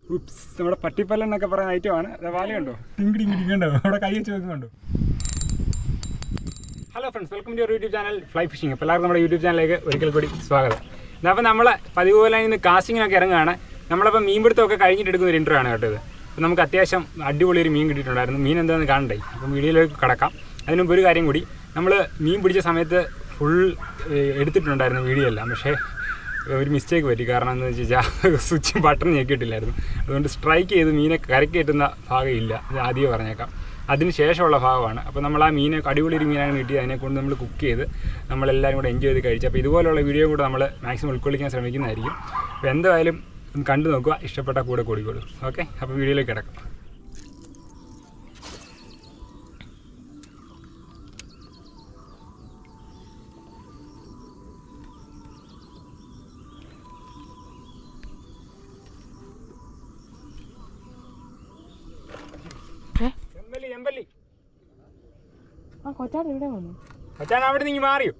Oops നമ്മുടെ പട്ടിപ്പല്ലൻ എന്നൊക്കെ പറയുന്ന ഐറ്റമാണ് അത് വാല കണ്ടോ ടിങ്കിടി കണ്ടോ അവിടെ കൈ വെച്ച് വെക്കുന്നുണ്ടോ hello friends welcome to YouTube channel fly fishing അപ്പോൾ എല്ലാവർക്കും നമ്മുടെ യൂട്യൂബ് ചാനലിലേക്ക് ഒരിക്കൽ കൂടി സ്വാഗതം അപ്പോൾ നമ്മൾ പതിവ് പോലെ ഇന്ന് കാസ്റ്റിങ്ങിനൊക്കെ ഇറങ്ങുകയാണ് നമ്മളപ്പോൾ മീൻപിടുത്തമൊക്കെ കഴിഞ്ഞിട്ട് എടുക്കുന്ന ഒരു ഇൻ്റർവ്യൂ ആണ് കേട്ടത് അപ്പോൾ നമുക്ക് അത്യാവശ്യം അടിപൊളി ഒരു മീൻ കിട്ടിയിട്ടുണ്ടായിരുന്നു മീൻ എന്താണെന്ന് കാണണ്ടേ അപ്പം വീഡിയോയിലേക്ക് കടക്കാം അതിന് മുമ്പ് ഒരു കാര്യം കൂടി നമ്മൾ മീൻ പിടിച്ച സമയത്ത് ഫുൾ എടുത്തിട്ടുണ്ടായിരുന്നു വീഡിയോ എല്ലാം പക്ഷേ ഒരു മിസ്റ്റേക്ക് പറ്റി കാരണം എന്ന് വെച്ച് കഴിഞ്ഞാൽ സ്വിച്ച് ബട്ടൺ ഞെക്കിയിട്ടില്ലായിരുന്നു അതുകൊണ്ട് സ്ട്രൈക്ക് ചെയ്ത് മീനെ കരക്ക് കയറ്റുന്ന ഭാഗമില്ല ഇത് ആദ്യമേ പറഞ്ഞേക്കാം അതിന് ശേഷമുള്ള ഭാഗമാണ് അപ്പോൾ നമ്മൾ ആ മീനെ അടിപൊളി ഒരു മീനാണ് കിട്ടിയത് അതിനെ കൊണ്ട് നമ്മൾ കുക്ക് ചെയ്ത് നമ്മളെല്ലാവരും കൂടെ എൻജോയ് ചെയ്ത് കഴിച്ചു അപ്പോൾ ഇതുപോലുള്ള വീഡിയോ കൂടെ നമ്മൾ മാക്സിമം ഉൾക്കൊള്ളിക്കാൻ ശ്രമിക്കുന്നതായിരിക്കും അപ്പോൾ എന്തായാലും ഒന്ന് കണ്ടു നോക്കുക ഇഷ്ടപ്പെട്ട കൂടെ കൂടിക്കോളൂ ഓക്കെ അപ്പോൾ വീഡിയോയിലേക്ക് കിടക്കാം എമ്പല്ലി എമ്പല്ലി ആ കൊച്ചാട് ഇവിടെ വന്നു അച്ഛൻ അവിടെ നിന്ന് മാറിയോ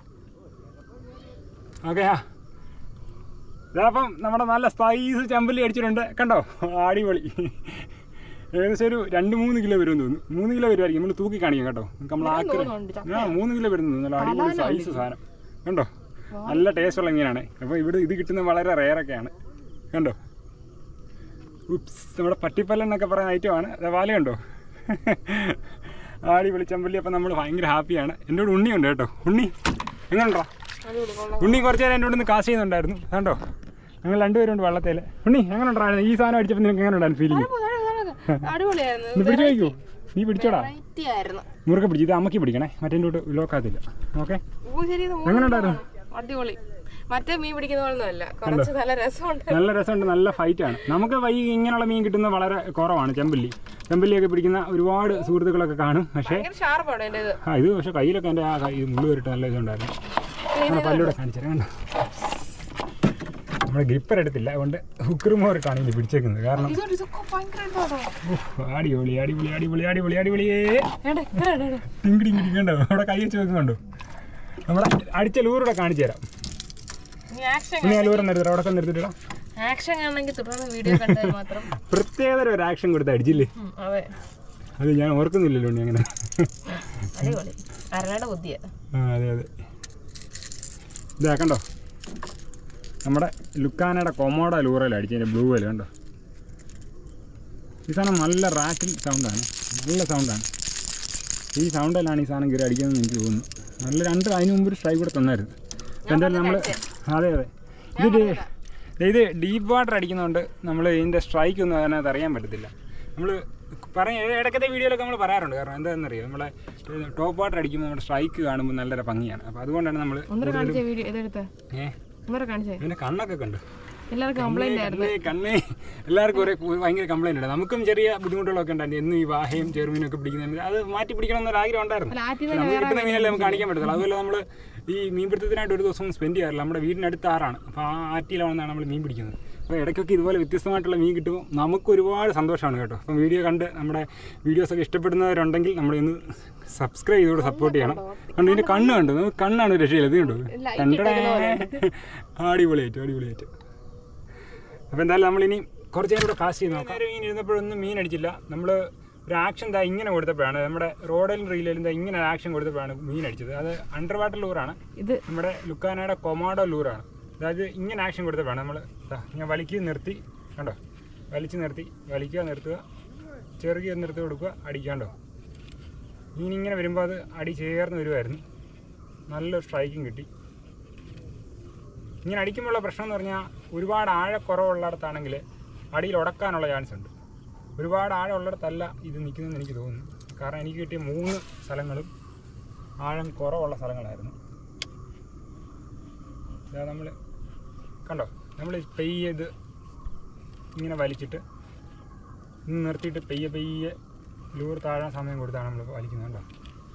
ഓക്കെ ആ ഇതപ്പം നമ്മുടെ നല്ല സൈസ് ചെമ്പല്ലി അടിച്ചിട്ടുണ്ട് കണ്ടോ അടിപൊളി ഏകദേശം ഒരു രണ്ട് മൂന്ന് കിലോ വരുമെന്ന് തോന്നുന്നു മൂന്ന് കിലോ വരുമായിരിക്കും നമ്മൾ തൂക്കി കാണിക്കാം കേട്ടോ നമുക്ക് നമ്മൾ ആക്കി തോന്നുന്നുണ്ട് ആ മൂന്ന് കിലോ വരുന്നു നല്ല അടിപൊളി സൈസ് സാധനം കണ്ടോ നല്ല ടേസ്റ്റുള്ള മീനാണ് അപ്പോൾ ഇവിടെ ഇത് കിട്ടുന്നത് വളരെ റെയറൊക്കെയാണ് കണ്ടോ ഉപ്സ് നമ്മുടെ പട്ടിപ്പല്ലൻ എന്നൊക്കെ പറയുന്ന ഐറ്റമാണ് അത് വാല കണ്ടോ അടിപൊളി ചെമ്പല്ലി അപ്പം നമ്മൾ ഭയങ്കര ഹാപ്പിയാണ് എൻ്റെ കൂടെ ഉണ്ണിയുണ്ട് കേട്ടോ ഉണ്ണി എങ്ങനെയുണ്ടോ അടിപൊളി കൊള്ളാം ഉണ്ണി കുറച്ച് നേരം എൻ്റെ കൂടെ നിന്ന് കാശ് ചെയ്യുന്നുണ്ടായിരുന്നു കണ്ടോ ഞങ്ങൾ രണ്ടുപേരുണ്ട് വെള്ളത്തിൽ ഉണ്ണി എങ്ങനെ ഉണ്ടായിരുന്നു ഈ സാധനം അടിച്ചപ്പോൾ നിനക്ക് എങ്ങനെ ഉണ്ടായിരുന്നു ഫീലിംഗ് അടിപൊളിയായിരുന്നു നീ പിടിച്ചു കഴിക്കൂ നീ പിടിച്ചോടാ വെറൈറ്റി ആയിരുന്നു മുറുക്കെ പിടിച്ചു ഇത് അമ്മയ്ക്ക് പിടിക്കണേ മറ്റേ കൂട്ട് ലോക്കാത്തില്ല ഓക്കെ ഓ ശരി ഇത് എങ്ങനെ ഉണ്ടായിരുന്നു അടിപൊളി മറ്റേ മീൻ പിടിക്കുന്ന പോലൊന്നും അല്ല കുറച്ച് നല്ല രസമുണ്ട് നല്ല രസമുണ്ട് നല്ല ഫൈറ്റാണ് നമുക്ക് വൈ ഇങ്ങനെയുള്ള മീൻ കിട്ടുന്നത് വളരെ കുറവാണ് ചെമ്പല്ലി ചെമ്പല്ലിയൊക്കെ പിടിക്കുന്ന ഒരുപാട് സുഹൃത്തുക്കളൊക്കെ കാണും പക്ഷേ ഭയങ്കര ഷാർപ്പാണ് എൻ്റെ ഇത് ആ ഇത് പക്ഷേ കയ്യിലൊക്കെ എൻ്റെ ആ കൈ മുള്ളു വരിട്ട് നല്ല ഇതുണ്ടായിരുന്നു നമ്മുടെ പല്ലൂടെ കാണിച്ചു തരാം കണ്ടോ നമ്മുടെ ഗ്രിപ്പർ എടുത്തില്ല അതുകൊണ്ട് ഹുക്കറുമോറിട്ടാണ് ഇത് പിടിച്ചേക്കുന്നത് കാരണം ഇതുകൊണ്ട് ഇതൊക്കെ ഭയങ്കരമായിട്ടോ ഉഫ്, അടിപൊളി അടിപൊളി അടിപൊളി അടിപൊളി അടിപൊളിയേ ഏണ്ടേ ഏണ്ടേ ടിങ്കിടി ഇങ്ങിടി കണ്ടോ അവിടെ കൈ വെച്ച് വെക്കുന്നുണ്ടോ നമ്മുടെ അടിച്ച ലൂറൂടെ കാണിച്ചു തരാം നീ ആക്ഷൻ പിന്നെ ആ ലൂറെ നിർത്തിട്ട് അവിടെ നിർത്തിയിട്ടാ ആക്ഷൻ കാണണമെങ്കിൽ തുടർന്ന് വീഡിയോ കണ്ടാൽ മാത്രം പ്രത്യേകതര ഒരു ആക്ഷൻ കൊടുത്ത് അടിച്ചില്ലേ ഉം, അതെ അത് ഞാൻ ഓർക്കുന്നില്ലല്ലോ ഉണ്ണി അങ്ങനെ അടിപൊളി അരയുടെ ബുദ്ധിയാ ആ അതെ അതെ ഇതാ കണ്ടോ നമ്മുടെ ലുക്കാനയുടെ കൊമോഡ ലൂറയിൽ അടിച്ചതിൻ്റെ ബ്ലൂ വല കണ്ടോ ഈ സാധനം നല്ല റാറ്റിൽ സൗണ്ടാണ് നല്ല സൗണ്ടാണ് ഈ സൗണ്ടിലാണ് ഈ സാധനം കയറി അടിക്കുന്നതെന്ന് എനിക്ക് തോന്നുന്നു നല്ല രണ്ട് അതിന് മുമ്പ് ഒരു സ്ട്രൈക്ക് കൂടെ തന്നായിരുന്നു അപ്പോൾ എന്തായാലും നമ്മൾ അതെ അതെ ഇത് ഡി- ഇത് ഡീപ്പ് വാട്ടർ അടിക്കുന്നതുകൊണ്ട് നമ്മൾ ഇതിൻ്റെ സ്ട്രൈക്ക് ഒന്നും അതിനകത്ത് അറിയാൻ പറ്റത്തില്ല നമ്മൾ പറഞ്ഞ ഇടയ്ക്കത്തെ വീഡിയോയിലൊക്കെ നമ്മൾ പറയാറുണ്ട് കാരണം എന്താണെന്നറിയോ നമ്മളെ ടോപ്പ് വാട്ടർ അടിക്കുമ്പോൾ നമ്മുടെ സ്ട്രൈക്ക് കാണുമ്പോൾ നല്ലൊരു ഭംഗിയാണ് അപ്പോൾ അതുകൊണ്ടാണ് നമ്മൾ ഒന്നര കാണിച്ച വീഡിയോ ഇതെടുത്ത് ഏഹ് ഒന്നര കാണിച്ചേ ഇതിൻ്റെ കണ്ണൊക്കെ കണ്ടു എല്ലാവർക്കും കംപ്ലൈന്റ് ആയിരുന്നു കണ്ണേ കണ്ണേ എല്ലാവർക്കും ഒരേ ഭയങ്കര കംപ്ലൈൻ്റ് ഉണ്ട് നമുക്കും ചെറിയ ബുദ്ധിമുട്ടുകളൊക്കെ ഉണ്ടായിരുന്നു എന്നും ഈ വാഹയും ചെറുമീനും ഒക്കെ പിടിക്കുന്നതിന് അത് മാറ്റി പിടിക്കണം എന്നൊരു ആഗ്രഹം ഉണ്ടായിരുന്നു അല്ല ആറ്റിൽ നമുക്ക് കിട്ടുന്ന മീനല്ലേ നമുക്ക് കാണിക്കാൻ പറ്റത്തുള്ളൂ അതുപോലെ നമ്മൾ ഈ മീൻപിടുത്തത്തിനായിട്ട് ഒരു ദിവസം സ്പെൻഡ് ചെയ്യാറില്ല നമ്മുടെ വീടിനടുത്ത് ആറാണ് അപ്പോൾ ആ ആറ്റിലാണെന്നാണ് നമ്മൾ മീൻ പിടിക്കുന്നത് അപ്പോൾ ഇടയ്ക്കൊക്കെ ഇതുപോലെ വ്യത്യസ്തമായിട്ടുള്ള മീൻ കിട്ടുമ്പോൾ നമുക്ക് ഒരുപാട് സന്തോഷമാണ് കേട്ടോ അപ്പം വീഡിയോ കണ്ട് നമ്മുടെ വീഡിയോസൊക്കെ ഇഷ്ടപ്പെടുന്നവരുണ്ടെങ്കിൽ നമ്മളിന്ന് സബ്സ്ക്രൈബ് ചെയ്തുകൊണ്ട് സപ്പോർട്ട് ചെയ്യണം കണ്ടു ഇതിൻ്റെ കണ്ണ് കണ്ടു നമുക്ക് കണ്ണാണ് ഒരു രക്ഷയില്ല ഇത് കണ്ടു കണ്ടടേ അടിപൊളിയായിട്ട് അടിപൊളിയായിട്ട് അപ്പോൾ എന്തായാലും നമ്മളിനി കുറച്ച് നേരം കൂടെ കാസ്റ്റ് ചെയ്ത് നോക്കാം നേരം മീൻ ഇരുന്നപ്പോഴൊന്നും മീൻ അടിച്ചില്ല നമ്മൾ ഒരു ആക്ഷൻ ദാ ഇങ്ങനെ കൊടുത്തപ്പോഴാണ് നമ്മുടെ റോഡിലും റീലിലും ദാ ഇങ്ങനെ ആക്ഷൻ കൊടുത്തപ്പോഴാണ് മീൻ അടിച്ചത് അത് അണ്ടർ വാട്ടർ ലൂറാണ് ഇത് നമ്മുടെ ലുക്കാനയുടെ കൊമാഡോ ലൂറാണ് അതായത് ഇങ്ങനെ ആക്ഷൻ കൊടുത്തപ്പോഴാണ് നമ്മൾ ഇങ്ങനെ വലിക്കുക നിർത്തി കണ്ടോ വലിച്ച് നിർത്തി വലിക്കുക നിർത്തുക ചെറുകിയ നിർത്തി കൊടുക്കുക അടിക്കാണ്ടോ മീൻ ഇങ്ങനെ വരുമ്പോൾ അത് അടി ചേർന്ന് വരുമായിരുന്നു നല്ലൊരു സ്ട്രൈക്കും കിട്ടി ഇങ്ങനെ അടിക്കുമ്പോഴുള്ള പ്രശ്നം എന്ന് പറഞ്ഞാൽ ഒരുപാട് ആഴക്കുറവുള്ളിടത്താണെങ്കിൽ അടിയിൽ ഉടക്കാനുള്ള ചാൻസ് ഉണ്ട് ഒരുപാട് ആഴമുള്ളിടത്തല്ല ഇത് നിൽക്കുന്നതെന്ന് എനിക്ക് തോന്നുന്നു കാരണം എനിക്ക് കിട്ടിയ മൂന്ന് സ്ഥലങ്ങളും ആഴം കുറവുള്ള സ്ഥലങ്ങളായിരുന്നു ഇതാ നമ്മൾ കണ്ടോ നമ്മൾ പെയ്യെ ഇത് ഇങ്ങനെ വലിച്ചിട്ട് ഇന്ന് നിർത്തിയിട്ട് പെയ്യെ പെയ്യെ ലൂർ താഴാൻ സമയം കൊടുത്താണ് നമ്മൾ വലിക്കുന്നത് കണ്ടോ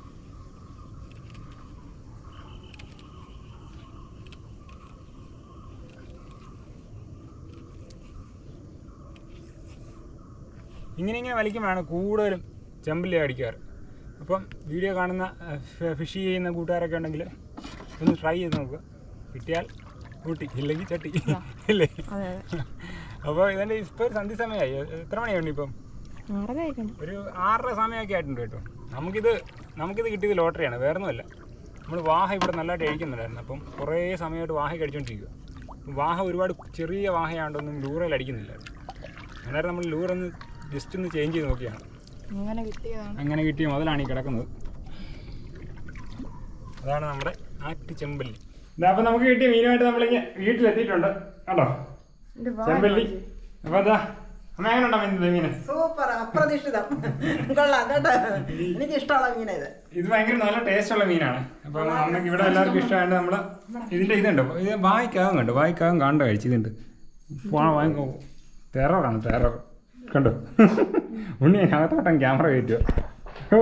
ഇങ്ങനെ ഇങ്ങനെ വലിക്കുമ്പോഴാണ് കൂടുതലും ചെമ്പല്ലി അടിക്കാറ് അപ്പം വീഡിയോ കാണുന്ന ഫിഷ് ചെയ്യുന്ന കൂട്ടുകാരൊക്കെ ഉണ്ടെങ്കിൽ ഒന്ന് ട്രൈ ചെയ്ത് നോക്കുക കിട്ടിയാൽ കൂട്ടി ഇല്ലെങ്കിൽ ചട്ടി ഇല്ലേ അതെ അതെ അപ്പോൾ ഇതിൻ്റെ ഇപ്പോൾ ഒരു സന്ധ്യ സമയമായി എത്ര മണിയുണ്ട് ഇപ്പം ഒരു ആറര സമയമൊക്കെ ആയിട്ടുണ്ട് കേട്ടോ നമുക്കിത് നമുക്കിത് കിട്ടിയത് ലോട്ടറിയാണ് വേറെ ഒന്നുമല്ല നമ്മൾ വാഹ ഇവിടെ നല്ലതായിട്ട് കഴിക്കുന്നുണ്ടായിരുന്നു അപ്പം കുറേ സമയമായിട്ട് വാഹ കഴിച്ചുകൊണ്ടിരിക്കുക വാഹ ഒരുപാട് ചെറിയ വാഹയാണ്ടൊന്നും ലൂറയിൽ അടിക്കുന്നില്ല അന്നേരം നമ്മൾ ലൂറൊന്ന് ജസ്റ്റ് ഒന്ന് ചേഞ്ച് ചെയ്ത് നോക്കിയാണ് അങ്ങനെ കിട്ടിയതാണ് അങ്ങനെ കിട്ടിയ മുതലാണ് ഈ കിടക്കുന്നത് അതാണ് നമ്മുടെ ആറ്റ് ചെമ്പല്ലി ഇതാ അപ്പം നമുക്ക് കിട്ടിയ മീനുമായിട്ട് നമ്മളിങ്ങനെ വീട്ടിലെത്തിയിട്ടുണ്ട് കണ്ടോ ചെമ്പല്ലി അപ്പോൾ അതാ അമ്മ എങ്ങനെ ഉണ്ടാ മീൻ സൂപ്പർ അപ്രതീക്ഷിതം കൊള്ളാം കേട്ടോ എനിക്ക് ഇഷ്ടമുള്ള മീനാ ഇത് ഇത് ഭയങ്കര നല്ല ടേസ്റ്റ് ഉള്ള മീനാണ് അപ്പം നമുക്ക് ഇവിടെ എല്ലാവർക്കും ഇഷ്ടമായിട്ട് നമ്മൾ ഇതിൻ്റെ ഇതുണ്ട് ഇത് വായിക്കാവും കണ്ടു വായിക്കാവും കാണണ്ട കഴിച്ചു ഇതുണ്ട് വാങ്ങിക്കോ ടെററാണ് ടെറർ കണ്ടോ ഉണ്ണി അതിനകത്തോട്ടം ക്യാമറ കയറ്റുക ഓ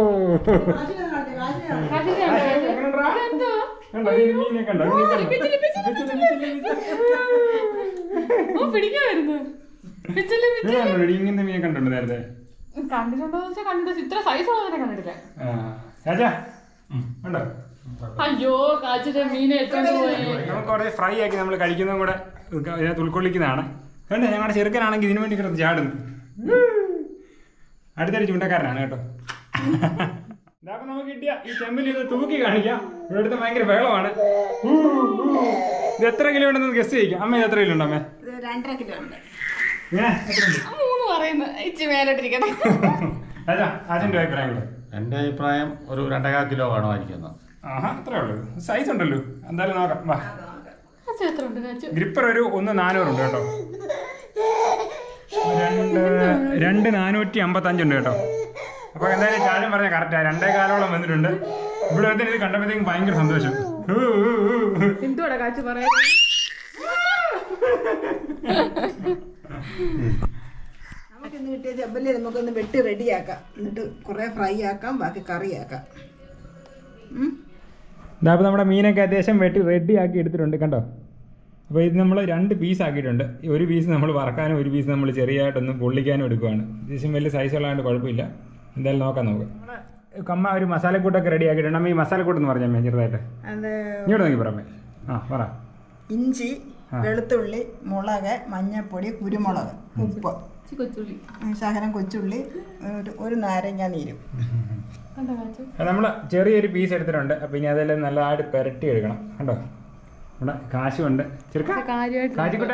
കണ്ടോ ഈ മീനെ കണ്ടോ ഈ മീനെ കണ്ടോ? ഓ പിടിക്കായിരുന്നു പിച്ചല് ഇത് കണ്ടോ? ഈ ഇങ്ങനത്തെ മീനെ കണ്ടോ നേരത്തെ കണ്ടിട്ടുണ്ടോ വെച്ചാൽ കണ്ടിട്ട് ഇത്ര സൈസ് ഉള്ളതിനെ കണ്ടിട്ടില്ല ആ. രാജാ ഉം, കണ്ടോ അയ്യോ കാച്ചിട്ട് മീനെ എത്തോണ്ട് പോയി നമുക്ക് കുറേ ഫ്രൈ ആക്കി നമ്മൾ കഴിക്കുന്നതും കൂടെ ഇതിനകത്ത് ഉൾക്കൊള്ളിക്കുന്നതാണ് കണ്ടോ ഞങ്ങളുടെ ചെറുക്കനാണെങ്കിൽ ഇതിനു വേണ്ടി കിടന്ന് ചാടുന്നു അടുത്തൊരു ചൂണ്ടക്കാരനാണ് കേട്ടോ ഇതാപ്പം നമുക്ക് കിട്ടിയ ഈ ചെമ്പിൽ ഇത് തൂക്കി കാണിക്കാം ഇവിടെ അടുത്ത് ഭയങ്കര ബഹളമാണ് ഊ, ഊ. ഇത് എത്ര കിലോ ഉണ്ടെന്ന് ഗസ്റ്റ് ചെയ്യിക്കാം അമ്മ ഇത് എത്ര കിലോ ഉണ്ടോ അമ്മേ ഇത് രണ്ടര കിലോ ഉണ്ട് ഇങ്ങനെ എത്ര ഉണ്ട് മൂന്ന് പറയുന്നു ഇച്ചി മേലോട്ടിരിക്കട്ടെ രാജാ അച്ഛൻ്റെ അഭിപ്രായങ്ങൾ എൻ്റെ അഭിപ്രായം ഒരു രണ്ടേകാൽ കിലോ വേണമായിരിക്കുന്നു ആഹാ അത്രേ ഉള്ളൂ സൈസ് ഉണ്ടല്ലോ എന്തായാലും നോക്കാം വാ കാച്ചു എത്ര ഉണ്ട് കാച്ചു ഗ്രിപ്പർ ഒരു ഒന്ന് നാനൂറുണ്ട് കേട്ടോ രണ്ട് രണ്ട് നാനൂറ്റി അമ്പത്തഞ്ചുണ്ട് കേട്ടോ അപ്പോൾ എന്തായാലും ചാലം പറഞ്ഞ കറക്റ്റാണ് രണ്ടേ കാലോളം വന്നിട്ടുണ്ട് ഇവിടെ ഒരുത്തൻ ഇത് കണ്ടപ്പോഴത്തേക്കും ഭയങ്കര സന്തോഷം ഹൂ, ഹൂ, ഹൂ, ഹൂ. എന്തുവാടാ കാച്ചു പറയുന്നത് നമുക്കിന്ന് കിട്ടിയ ചെമ്പല്ലി നമുക്കൊന്ന് വെട്ടി റെഡിയാക്കാം എന്നിട്ട് കുറേ ഫ്രൈ ആക്കാം ബാക്കി കറിയാക്കാം ഉം. ഇതാ അപ്പോൾ നമ്മുടെ മീനൊക്കെ അത്യാവശ്യം വെട്ടി റെഡി ആക്കി എടുത്തിട്ടുണ്ട് കണ്ടോ അപ്പോൾ ഇത് നമ്മൾ രണ്ട് പീസ് ആക്കിയിട്ടുണ്ട് ഈ ഒരു പീസ് നമ്മൾ വറക്കാനും ഒരു പീസ് നമ്മൾ ചെറിയതായിട്ടൊന്ന് പൊള്ളിക്കാനും എടുക്കുവാണ് അത്യാവശ്യം വലിയ സൈസ് ഉള്ളതുകൊണ്ട് കുഴപ്പമില്ല എന്തായാലും നോക്കാം നമുക്ക് കമ്മ ഒരു മസാലക്കൂട്ടൊക്കെ റെഡി ആക്കിയിട്ടുണ്ട് അമ്മ ഈ മസാലക്കൂട്ടെന്ന് പറഞ്ഞാൽ ചെറുതായിട്ട് അത് ഇങ്ങോട്ട് നോക്കി പറമ്മേ ആ പറ ഇഞ്ചി വെളുത്തുള്ളി മുളക് മഞ്ഞൾപ്പൊടി കുരുമുളക് ഉപ്പ് ഇച്ചി കൊച്ചുള്ളി ഉം, ശകലം കൊച്ചുള്ളി ഒരു ഒരു നാരങ്ങ നീരും കണ്ടോ കാച്ചു നമ്മൾ ചെറിയൊരു പീസ് എടുത്തിട്ടുണ്ട് അപ്പം ഇനി അതെല്ലാം നല്ലതായിട്ട് പുരട്ടി എടുക്കണം കണ്ടോ ഇവിടെ കാശുണ്ട് ചെറുക്ക കാര്യമായിട്ട് കാച്ചിക്കോട്ടെ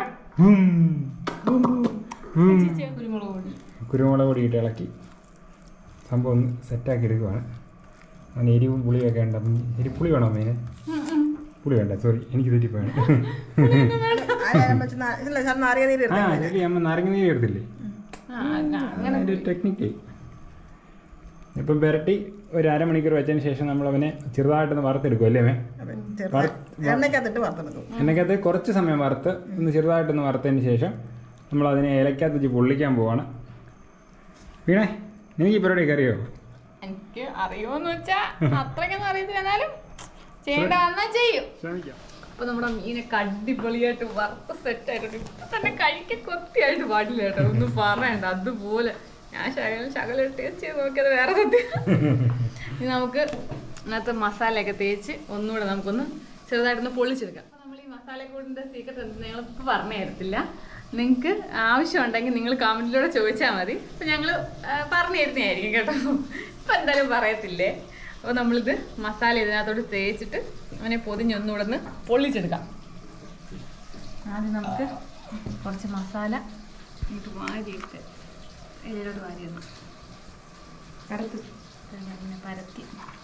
കുരുമുളക് പൊടി കുരുമുളക് പൊടി ഇട്ട് ഇളക്കി സംഭവം ഒന്ന് സെറ്റാക്കി എടുക്കുവാണ് അങ്ങനെ എരിവും പുളിയൊക്കെ ഉണ്ട് അപ്പം എരിപ്പുളി വേണോ മീന് പുളി വേണ്ട സോറി എനിക്ക് തെറ്റിപ്പോയാണ് ആരായാലും വെച്ച് നാ- ഇല്ല സാർ നാരങ്ങ നീര് ആ ഇടണം. ശരി അമ്മ നാരങ്ങ നീര് എടുത്തില്ലേ അതിൻ്റെ ഒരു ടെക്നിക്ക് ഇപ്പം പുരട്ടി ഒരു അരമണിക്കൂർ വെച്ചതിന് ശേഷം നമ്മൾ അവനെ ചെറുതായിട്ടൊന്ന് വറുത്തെടുക്കും അല്ലേ മേ അപ്പം ചെറുതായി എണ്ണയ്ക്കകത്തിട്ട് വറുത്തെടുക്കും എണ്ണക്കകത്ത് കുറച്ച് സമയം വറുത്ത് ഒന്ന് ചെറുതായിട്ടൊന്ന് വറുത്തതിന് ശേഷം നമ്മൾ അതിനെ ഇലക്കകത്ത് വെച്ച് പൊള്ളിക്കാൻ പോവാണ് വീണേ എനിക്ക് ഈ പരിപാടിയൊക്കെ അറിയോ എനിക്ക് അറിയുമോന്ന് വെച്ചാ അത്രയ്ക്കൊന്നും അറിയത്തില്ല എന്നാലും ചെയ്യേണ്ട വന്നാ ചെയ്യും ശ്രമിക്കാം അപ്പൊ നമ്മുടെ മീനൊക്കെ അടിപൊളിയായിട്ട് വറുത്ത് സെറ്റ് ആയിട്ടുണ്ട് ഇപ്പൊ തന്നെ കഴിക്കാൻ കൊത്തിയായിട്ട് പാടില്ല കേട്ടോ ഒന്നും പറയണ്ട അതുപോലെ ഞാൻ ശകലം ശകലം ടേസ്റ്റ് ചെയ്ത് നോക്കിയത് വേറെ സത്യം ഇനി നമുക്ക് ഇതിനകത്ത് മസാലയൊക്കെ തേച്ച് ഒന്നുകൂടെ നമുക്കൊന്ന് ചെറുതായിട്ടൊന്ന് പൊള്ളിച്ചെടുക്കാം അപ്പൊ നമ്മൾ ഈ മസാലക്കൂടിന്റെ സീക്രട്ട് എന്തെന്ന് ഞങ്ങൾ ഇപ്പൊ പറഞ്ഞു തരത്തില്ല നിങ്ങൾക്ക് ആവശ്യമുണ്ടെങ്കിൽ നിങ്ങൾ കമന്റിലൂടെ ചോദിച്ചാൽ മതി അപ്പൊ ഞങ്ങൾ പറഞ്ഞു തരുന്നതായിരിക്കും കേട്ടോ ഇപ്പൊ എന്തായാലും പറയത്തില്ലേ അപ്പോൾ നമ്മളിത് മസാല ഇതിനകത്തോട്ട് തേച്ചിട്ട് അവനെ പൊതിഞ്ഞൊന്നുകൂടെ ഒന്ന് പൊള്ളിച്ചെടുക്കാം ആദ്യം നമുക്ക് കുറച്ച് മസാല ഇട്ട് വാരിയിട്ട് ഇതിലോട്ട് വാരിയിരുന്നു പരത്തി ഇങ്ങനെ പരത്തി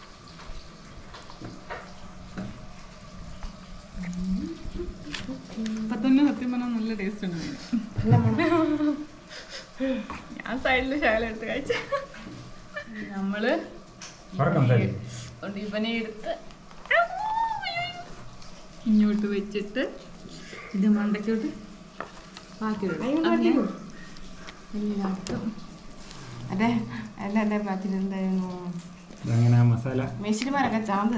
ഇപ്പൊ തന്നെ സത്യം പറഞ്ഞാൽ നല്ല ടേസ്റ്റ് ഉണ്ട് ഞാൻ സൈഡിൽ ശകലം എടുത്ത് കഴിച്ച നമ്മള് ഉറക്കം ശരി അതുകൊണ്ട് ഇവനെ എടുത്ത് ഇങ്ങോട്ട് വെച്ചിട്ട് ഇത് മണ്ടയ്ക്കോട്ട് ബാക്കി എല്ലായിടത്തും അതെ അല്ല അല്ലേ പാച്ചിൽ എന്തായിരുന്നു അങ്ങനെ ആ മസാല മേശിരിമാരൊക്കെ ചാന്ത്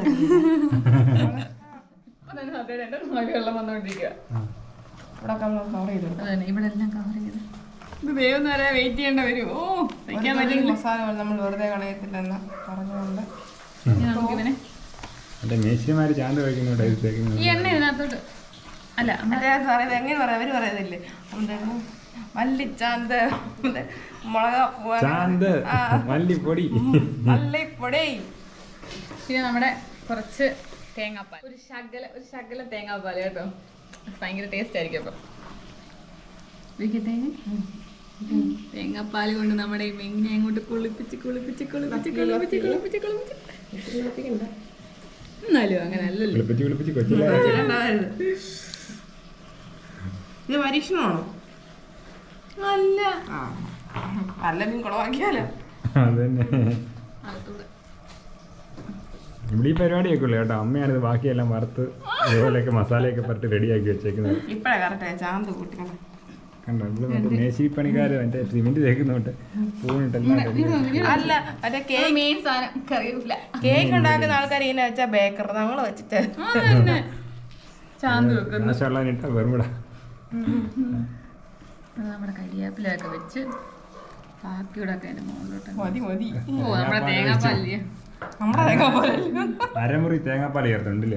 ഇപ്പൊ തന്നെ സത്യം എൻ്റെ നാല് വെള്ളം വന്നുകൊണ്ടിരിക്കുക ആ. ഇവിടെ കവർ ചെയ്തു അതന്നെ ഇവിടെ എല്ലാം കവർ ചെയ്ത് ഇത് വേവുന്ന വരെ വെയിറ്റ് ചെയ്യേണ്ട വരും ഓ വയ്ക്കാൻ പറ്റില്ല മസാല നമ്മൾ വെറുതെ കളയത്തില്ലെന്ന് പറഞ്ഞുകൊണ്ട് ഇനി നമുക്കിതിനെ എൻ്റെ മേശിരിമാർ ചാന്ത് കഴിക്കുന്നുണ്ട് ഇത് തേക്കുന്നത് ഈ എണ്ണ ഇതിനകത്തോട്ട് അല്ല മറ്റേ പറയുന്നത് എങ്ങനെ പറയാം അവര് പറയുന്നില്ലേ എന്താണ് മല്ലിച്ചാന്ത് മുളക ചാന്ത് മല്ലിപ്പൊടി മല്ലിപ്പൊടി പിന്നെ നമ്മുടെ കുറച്ച് തേങ്ങാപ്പാൽ ഒരു ശകല ഒരു ശകല തേങ്ങാപ്പാൽ കേട്ടോ ഭയങ്കര ടേസ്റ്റ് ആയിരിക്കും അപ്പം ഒഴിക്കട്ടെ? തേങ്ങാപ്പാൽ കൊണ്ട് നമ്മുടെ ഈ മെങ്ങിനെ അങ്ങോട്ട് കുളിപ്പിച്ച് കുളിപ്പിച്ച് കുളിപ്പിച്ച് കുളിപ്പിച്ച് കുളിപ്പിച്ച് കുളിപ്പിച്ച് എന്നാലും അങ്ങനെ അല്ലല്ലോ വിളിപ്പിച്ച് വിളിപ്പിച്ച് കൊച്ചിലെ ഇത് പരീക്ഷണമാണോ അല്ല ആ നല്ല മീൻ കുളവാക്കിയാലോ അത് തന്നെ അകത്തൂടെ ഇവിടെ ഈ പരിപാടിയൊക്കെ ഉള്ളു കേട്ടോ അമ്മയാണിത് ബാക്കിയെല്ലാം വറുത്ത് ഇതുപോലെയൊക്കെ മസാലയൊക്കെ പരട്ടി റെഡിയാക്കി വെച്ചേക്കുന്നത് ഇപ്പഴാ കറക്റ്റ് ചാന്ത് കൂട്ടിക്കണം കണ്ടോ ഇവിടെ മറ്റേ മേശിരി പണിക്കാർ മറ്റേ സിമെന്റ് തേക്കുന്നോട്ട് പൂണിട്ടെല്ലാം ready ആക്കി. അല്ല മറ്റേ കേക്ക് മെയിൻ സാധനം കറിവേപ്പില കേക്ക് ഉണ്ടാക്കുന്ന ആൾക്കാർ ഇങ്ങനെ വെച്ചാ ബേക്കർ നമ്മൾ വെച്ചിട്ട് ആ, തന്നെ. ചാന്ത് വെക്കുന്നു ആശയുള്ളതിനിട്ടാ വെറുമിടാ അത് നമ്മുടെ കരിവേപ്പിലൊക്കെ വെച്ച് ബാക്കിയുടെ ഒക്കെ അതിന്റെ മുകളിലോട്ട് മതി മതി ഓ നമ്മുടെ തേങ്ങാപ്പാലില്ലേ നമ്മുടെ തേങ്ങ പോലെ അരമുറി തേങ്ങാപ്പാൽ ചേർത്തുണ്ടല്ലേ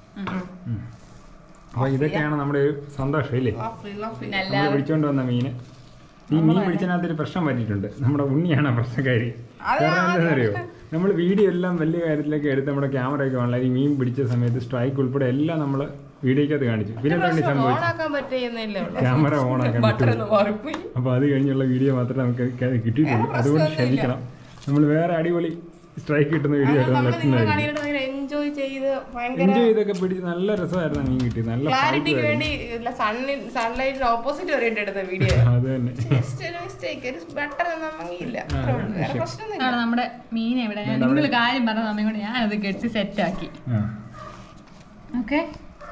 അപ്പൊ ഇതൊക്കെയാണ് നമ്മുടെ ഒരു സന്തോഷം ഇല്ലേ പിന്നെ നമ്മൾ എല്ലാവരും പിടിച്ചോണ്ട് വന്ന മീന് ഈ മീൻ പിടിച്ചതിനകത്ത് ഒരു പ്രശ്നം പറ്റിയിട്ടുണ്ട് നമ്മുടെ ഉണ്ണിയാണ് ആ പ്രശ്നക്കാരി കാരണം എന്താണെന്നറിയോ നമ്മൾ വീഡിയോ എല്ലാം വലിയ കാര്യത്തിലേക്ക് എടുത്ത് നമ്മുടെ ക്യാമറ ഒക്കെ ഓൺലൈൻ ഈ മീൻ പിടിച്ച സമയത്ത് സ്ട്രൈക്ക് ഉൾപ്പെടെ എല്ലാം നമ്മൾ വീഡിയോക്കകത്ത് കാണിച്ചു പിന്നെ എന്താ ഉണ്ണി സംഭവിച്ചു ഓണാക്കാൻ പറ്റിയെന്നല്ലേ ഉള്ളൂ ക്യാമറ ഓൺ ആക്കാൻ ബട്ടർ പറ്റും ഒന്ന് മാറിപ്പോയി അപ്പോൾ അത് കഴിഞ്ഞുള്ള വീഡിയോ മാത്രമേ നമുക്ക് ക- കിട്ടിയിട്ടുള്ളൂ അതുകൊണ്ട് ക്ഷമിക്കണം നമ്മൾ വേറെ അടിപൊളി സ്ട്രൈക്ക് കിട്ടുന്ന വീഡിയോ ആയിട്ട് നമ്മൾ നമ്മൾ നിങ്ങൾ എത്തുന്നതായിരിക്കും കാണിയിട്ട് ഭയങ്കര എൻജോയ് ചെയ്ത് ഭയങ്കര എൻജോയ് ചെയ്തൊക്കെ പിടിച്ച് നല്ല രസമായിരുന്നു ആ മീൻ കിട്ടി നല്ല ക്ലാരിറ്റിക്ക് ഫൈറ്റ് വേണ്ടി സണ്ണിൻ സൺലൈറ്റിന് ഓപ്പോസിറ്റ് വരെയിട്ട് എടുത്ത വീഡിയോ അത് തന്നെ ജസ്റ്റ് ഒരു മിസ്റ്റേക്ക് ഒരു ബട്ടർ നമങ്ങിയില്ല വേറെ പ്രശ്നമൊന്നുമില്ല ആണ് നമ്മുടെ മീൻ എവിടെ നിങ്ങൾ കാര്യം പറഞ്ഞ സമയം കൊണ്ട് ഞാനത് കെട്ടി സെറ്റാക്കി ആ. ഓക്കെ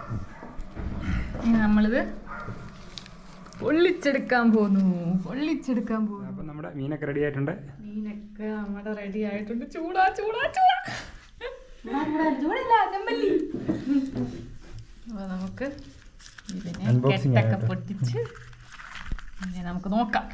ഇനി നമ്മളിത് പൊള്ളിച്ചെടുക്കാൻ പോന്നു പൊള്ളിച്ചെടുക്കാൻ പോകുന്നു അപ്പൊ നമ്മുടെ മീനൊക്കെ റെഡി ആയിട്ടുണ്ട് മീനൊക്കെ നമ്മുടെ റെഡി ആയിട്ടുണ്ട് ചൂടാ ചൂടാ ചൂടാ ചൂടില്ല ചെമ്പല്ലി അപ്പൊ നമുക്ക് ഇതിനെ Unboxing കെട്ടൊക്കെ ആകട്ടെ. പൊട്ടിച്ച് ഇനി നമുക്ക് നോക്കാം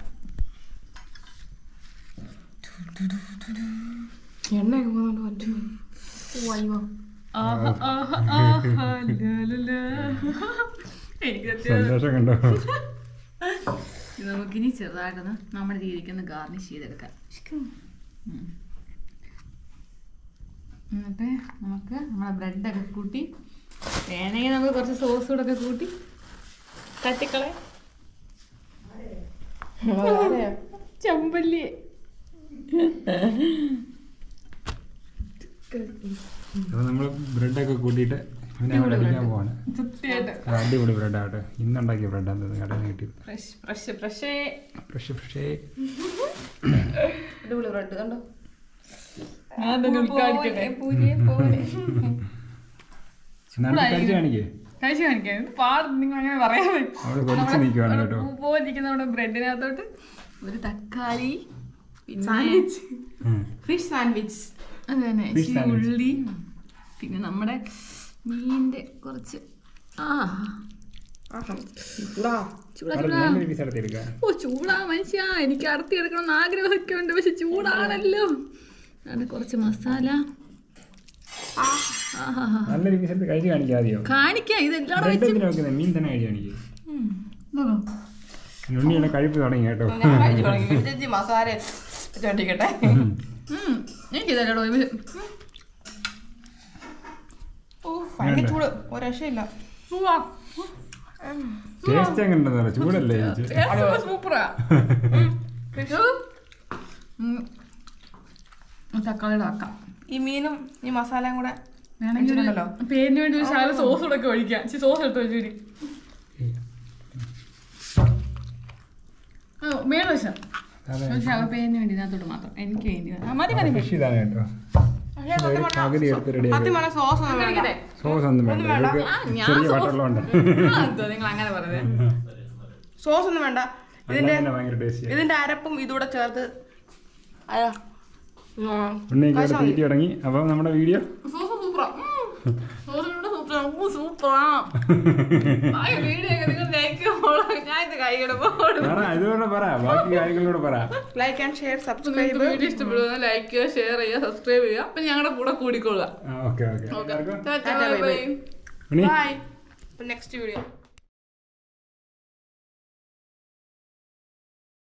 എണ്ണയൊക്കെ പോകുന്നുണ്ട് പറ്റും അയ്യോ ആഹാ, ആഹാ, ആഹാ, ലാ, ലാ, ലാ. എനിക്ക് സത്യം സന്തോഷം കണ്ടോ ഇത് നമുക്കിനി ചെറുതായിട്ടൊന്ന് നമ്മുടെ രീതിക്കൊന്ന് ഗാർണിഷ് ചെയ്തെടുക്കാം ഉം. എന്നിട്ട് നമുക്ക് നമ്മുടെ ബ്രെഡൊക്കെ കൂട്ടി വേണമെങ്കിൽ നമുക്ക് കുറച്ച് സോസ് കൂടെ ഒക്കെ കൂട്ടി തട്ടിക്കളെ ചമ്പല്ലി അപ്പൊ നമ്മൾ ബ്രെഡൊക്കെ കൂട്ടിയിട്ട് പിന്നെ അവിടെ അടിക്കാൻ പോവാണ് സത്യമായിട്ട് അത് അടിപൊളി ബ്രെഡ് ആവട്ടെ ഇന്നുണ്ടാക്കിയ ബ്രെഡാണ് കടയിൽ നിന്ന് കിട്ടിയത് ഫ്രഷ് ഫ്രഷ് ഫ്രഷേ ഫ്രഷ് ഫ്രഷേ അടിപൊളി ബ്രെഡ് കണ്ടോ ഞാൻ തന്നെ ഉദ്ഘാടിക്കട്ടെ പൂരിയെ പോലെ ചിന്നാണ്ട് കഴിച്ച് കാണിക്കേ കഴിച്ചു കാണിക്കാം ഇത് പാട് നിങ്ങൾ അങ്ങനെ പറയാതെ അവിടെ കൊതിച്ച് നിൽക്കുവാണ് കേട്ടോ പോയിരിക്കുന്ന നമ്മുടെ ബ്രെഡിനകത്തോട്ട് ഒരു തക്കാളി പിന്നെ സാൻഡ്വിച്ച് ഉം. ഫിഷ് സാൻഡ്വിച്ച് അത് തന്നെ Fish ഇച്ചിരി sandwich. ഉള്ളി പിന്നെ നമ്മുടെ മീനിന്റെ കുറച്ച് ആ ചൂടാ അവിടെ ചൂടാ നല്ലൊരു പീസ് എടുത്ത് എടുക്കാം ഓ ചൂടാ മനുഷ്യ എനിക്ക് അടത്തി എടുക്കണം ആഗ്രഹമൊക്കെ ഉണ്ട് പക്ഷെ ചൂടാണല്ലോ അത് കുറച്ച് മസാല ആഹാ നല്ലൊരു പീസ് എടുത്ത് കഴിച്ച് കാണിക്കാം ആദ്യം കാണിക്കാം ഇതെല്ലാം ബ്രെഡ് എന്തിനാ വെക്കുന്നത് മീൻ തന്നെ കഴിച്ച് കാണിക്കേ ഉണ്ണിയുടെ കഴിപ്പ് തുടങ്ങി കേട്ടോ ഞാൻ കഴിച്ചു തുടങ്ങി ചേച്ചി മസാല ചോട്ടിക്കട്ടെ എനിക്കിതല്ലോ ഓ ഭയങ്കര ചൂട് ഒരു രക്ഷയില്ല ടേസ്റ്റ് എങ്ങനെ ഉണ്ടെന്ന് പറയാം ചൂടല്ലേ ചോദിച്ചു സൂപ്പറാ തക്കാളിയുടെ ആക്കാം ഈ മീനും ഈ മസാലയും കൂടെ വേണമെങ്കിൽ ഒരു വെച്ചിട്ടുണ്ടല്ലോ. പേരിന് വേണ്ടി ഒരു ശാല സോസ് കൂടെ ഒക്കെ ഒഴിക്കാം ഇച്ചിരി സോസ് എടുത്ത് വെച്ചു മേള വശം അതെ ഒരു ശാല പേരിന് വേണ്ടി ഇതിനകത്തോട്ട് മാത്രം എനിക്ക് വേണ്ടി ആ, മതി മതി ഫിഷ് ഇതാണ് കേട്ടോ ഒരു പകുതി എടുത്ത് റെഡി സത്യം പറഞ്ഞ സോസ് ഒന്നും വേണ്ട കഴിക്കട്ടെ സോസ് ഒന്നും വേണ്ട ഇവർക്ക് ആ, ഞാൻ ചെറിയ sauce- വട്ടമുള്ളതുകൊണ്ട് ആ, എന്തോ നിങ്ങൾ അങ്ങനെ പറഞ്ഞത് സോസ് ഒന്നും വേണ്ട ഇതിന്റെ തന്നെ ഭയങ്കര ടേസ്റ്റ് ഇതിന്റെ അരപ്പും ഇതൂടെ ചേർത്ത് അതാ. ആ. ഉണ്ണിയൊക്കെ ഇവിടെ തീറ്റി തുടങ്ങി അപ്പം നമ്മുടെ വീഡിയോ സോസ് സൂപ്പറാ സോസിനോട് സൂപ്പറാ ഊ സൂപ്പറാ ആ വീഡിയോ ഒക്കെ നിങ്ങൾ ലൈക്ക് ഞാൻ ഇത് കൈയുടെ പോടും പറ ഇതുകൂടെ പറ ബാക്കി കാര്യങ്ങളൂടെ പറ ലൈക്ക് ആൻഡ് ഷെയർ നിങ്ങൾക്ക് സബ്സ്ക്രൈബ് വീഡിയോ ഇഷ്ടപ്പെടുന്ന ലൈക്ക് ചെയ്യുക ഷെയർ ചെയ്യുക സബ്സ്ക്രൈബ് ചെയ്യുക അപ്പം ഞങ്ങളുടെ കൂടെ കൂടിക്കൊള്ളുക ഓക്കെ ഓക്കെ എല്ലാവർക്കും bye bye Unni bye next video